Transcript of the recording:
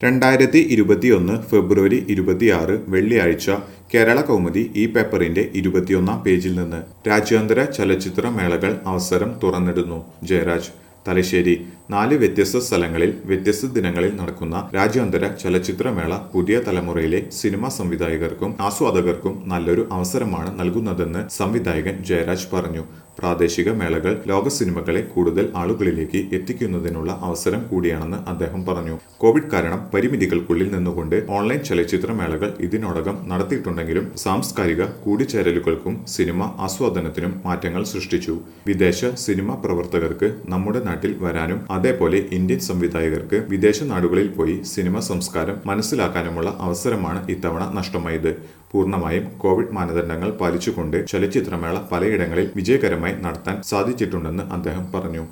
രണ്ടായിരത്തി ഇരുപത്തിയൊന്ന് ഫെബ്രുവരി ഇരുപത്തിയാറ് വെള്ളിയാഴ്ച കേരള കൗമുദി ഈ പേപ്പറിന്റെ ഇരുപത്തിയൊന്നാം പേജിൽ നിന്ന് രാജ്യാന്തര ചലച്ചിത്ര മേളകൾ അവസരം തുറന്നിടുന്നു ജയരാജ് തലശ്ശേരി നാല് വ്യത്യസ്ത സ്ഥലങ്ങളിൽ വ്യത്യസ്ത ദിനങ്ങളിൽ നടക്കുന്ന രാജ്യാന്തര ചലച്ചിത്രമേള പുതിയ തലമുറയിലെ സിനിമാ സംവിധായകർക്കും ആസ്വാദകർക്കും നല്ലൊരു അവസരമാണ് നൽകുന്നതെന്ന് സംവിധായകൻ ജയരാജ് പറഞ്ഞു പ്രാദേശിക മേളകൾ ലോക സിനിമകളെ കൂടുതൽ ആളുകളിലേക്ക് എത്തിക്കുന്നതിനുള്ള അവസരം കൂടിയാണെന്ന് അദ്ദേഹം പറഞ്ഞു കോവിഡ് കാരണം പരിമിതികൾക്കുള്ളിൽ നിന്നുകൊണ്ട് ഓൺലൈൻ ചലച്ചിത്ര മേളകൾ ഇതിനോടകം നടത്തിയിട്ടുണ്ടെങ്കിലും സാംസ്കാരിക കൂടിച്ചേരലുകൾക്കും സിനിമ ആസ്വാദനത്തിനും മാറ്റങ്ങൾ സൃഷ്ടിച്ചു വിദേശ സിനിമാ പ്രവർത്തകർക്ക് നമ്മുടെ നാട്ടിൽ വരാനും അതേപോലെ ഇന്ത്യൻ സംവിധായകർക്ക് വിദേശ നാടുകളിൽ പോയി സിനിമ സംസ്കാരം മനസ്സിലാക്കാനുമുള്ള അവസരമാണ് ഇത്തവണ നഷ്ടമായത് പൂർണ്ണമായും കോവിഡ് മാനദണ്ഡങ്ങൾ പാലിച്ചുകൊണ്ട് ചലച്ചിത്രമേള പലയിടങ്ങളിൽ വിജയകരമായി നടത്താൻ സാധിച്ചിട്ടുണ്ടെന്ന് അദ്ദേഹം പറഞ്ഞു